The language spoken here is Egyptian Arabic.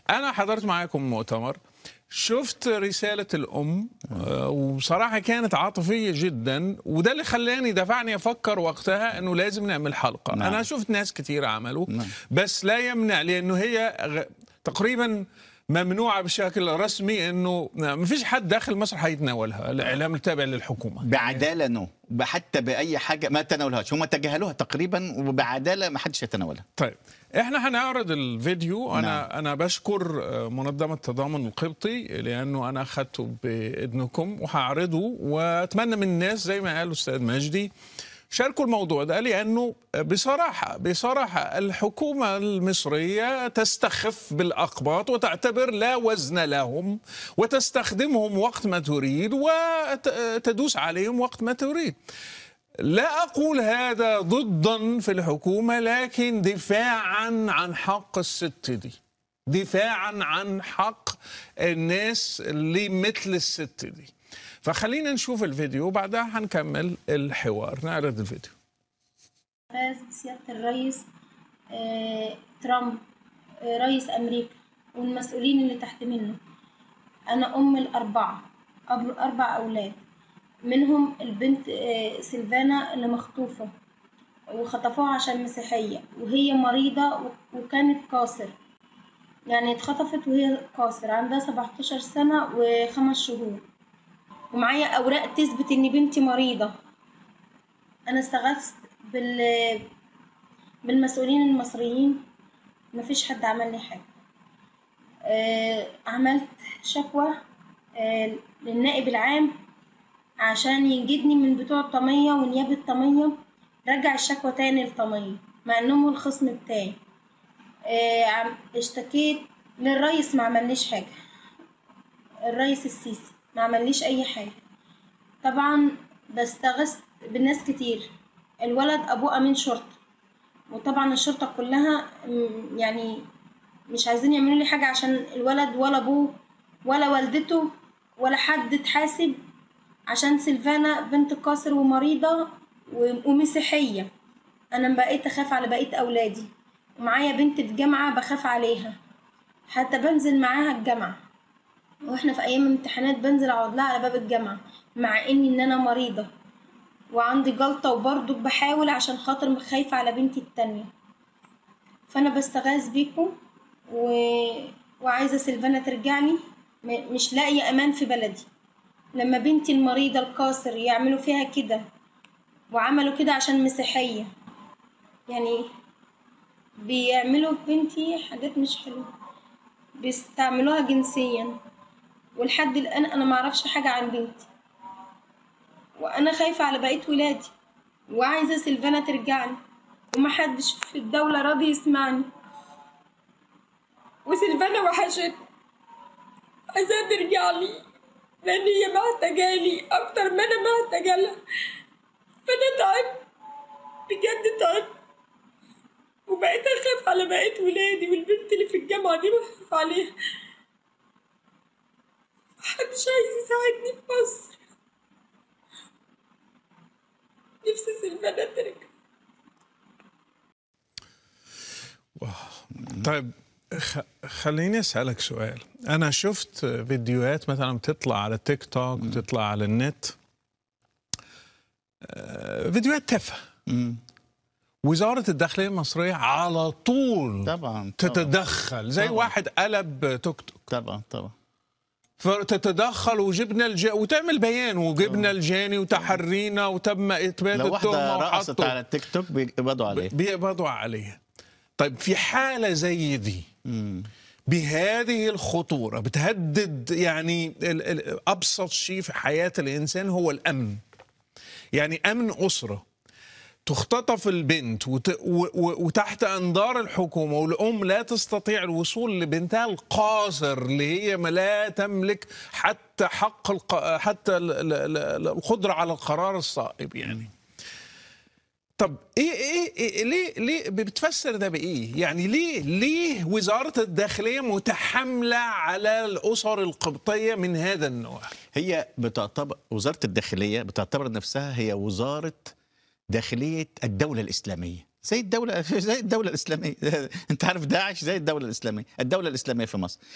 انا حضرت معاكم مؤتمر شفت رسالة الأم آه، وبصراحة كانت عاطفية جدا وده اللي خلاني دفعني أفكر وقتها أنه لازم نعمل حلقة نعم. أنا شفت ناس كتير عملوا نعم. بس لا يمنع لأنه هي غ- تقريبا ممنوعة بشكل رسمي أنه ما فيش حد داخل مصر هيتناولها الإعلام التابع للحكومة بعداله نو حتى باي حاجه ما تناولهاش هم تجاهلوها تقريبا وبعداله ما حدش يتناولها طيب احنا هنعرض الفيديو انا نعم. انا بشكر آه، منظمه التضامن القبطي لانه انا اخذته باذنكم وهعرضه واتمنى من الناس زي ما قال الاستاذ مجدي شاركوا الموضوع ده لانه بصراحه بصراحه الحكومه المصريه تستخف بالاقباط وتعتبر لا وزن لهم وتستخدمهم وقت ما تريد وتدوس عليهم وقت ما تريد لا أقول هذا ضدا في الحكومة لكن دفاعا عن حق الست دي دفاعا عن حق الناس اللي مثل الست دي فخلينا نشوف الفيديو وبعدها هنكمل الحوار نعرض الفيديو فاز بسيادة الرئيس آه، ترامب آه، رئيس أمريكا والمسؤولين اللي تحت منه أنا أم الأربعة أب أربع أولاد منهم البنت آه، سيلفانا اللي مخطوفة وخطفوها عشان مسيحية وهي مريضة و- وكانت قاصر يعني اتخطفت وهي قاصر عندها 17 سنة وخمس شهور ومعايا أوراق تثبت إن بنتي مريضة انا استغثت بال بالمسؤولين المصريين مفيش حد عمل لي حاجه آه، عملت شكوى آه، للنائب العام عشان ينجدني من بتوع الطمية ونيابة طمية رجع الشكوى تاني لطمية مع انهم هو الخصم بتاعي آه، عم- اشتكيت للرئيس ما عمليش حاجة الرئيس السيسي ما عمليش اي حاجة طبعا بستغث بالناس كتير الولد ابوه امين شرطه وطبعا الشرطه كلها م- يعني مش عايزين يعملوا لي حاجه عشان الولد ولا ابوه ولا والدته ولا حد اتحاسب عشان سيلفانا بنت قاصر ومريضه و- ومسيحيه انا بقيت اخاف على بقيه اولادي ومعايا بنت في جامعه بخاف عليها حتى بنزل معاها الجامعه واحنا في ايام امتحانات بنزل اقعد لها على باب الجامعه مع اني ان انا مريضه وعندي جلطه وبرضه بحاول عشان خاطر خايفه على بنتي التانية فانا بستغاث بيكم و... وعايزه سيلفانا ترجع لي م... مش لاقيه امان في بلدي لما بنتي المريضه القاصر يعملوا فيها كده وعملوا كده عشان مسيحيه يعني بيعملوا في بنتي حاجات مش حلوه بيستعملوها جنسيا ولحد الآن أنا معرفش حاجة عن بنتي وأنا خايفة على بقية ولادي وعايزة سيلفانا ترجعني ومحدش في الدولة راضي يسمعني وسيلفانا وحشتني عايزاها ترجع لي لأن هي محتاجالي أكتر ما أنا محتاجة لها فأنا تعبت بجد تعبت وبقيت أخاف على بقية ولادي والبنت اللي في الجامعة دي بخاف عليها محدش عايز يساعدني في مصر نفسي سيلفانا ترجع طيب خ... خليني اسالك سؤال انا شفت فيديوهات مثلا بتطلع على تيك توك بتطلع على النت آه، فيديوهات تافهه وزاره الداخليه المصريه على طول طبعا طبعا تتدخل زي طبعاً. واحد قلب توك توك طبعا طبعا فتتدخل وجبنا الج... وتعمل بيان وجبنا الجاني وتحرينا وتم اثبات لو واحده التهمه رقصت وحطوا على التيك توك بيقبضوا عليه بيقبضوا عليها طيب في حاله زي دي مم. بهذه الخطورة بتهدد يعني ال- ال- أبسط شيء في حياة الإنسان هو الأمن يعني أمن أسرة تختطف البنت وت... و... و... وتحت أنظار الحكومة والأم لا تستطيع الوصول لبنتها القاصر اللي هي ما لا تملك حتى حق الق... حتى ال... ال... ال- القدرة على القرار الصائب يعني طب ايه ايه, إيه ليه ليه بتفسر ده بايه؟ يعني ليه ليه وزاره الداخليه متحامله على الاسر القبطيه من هذا النوع؟ هي بتعتبر وزاره الداخليه بتعتبر نفسها هي وزاره داخليه الدوله الاسلاميه زي الدولة زي الدولة الإسلامية أنت عارف داعش زي الدولة الإسلامية الدولة الإسلامية في مصر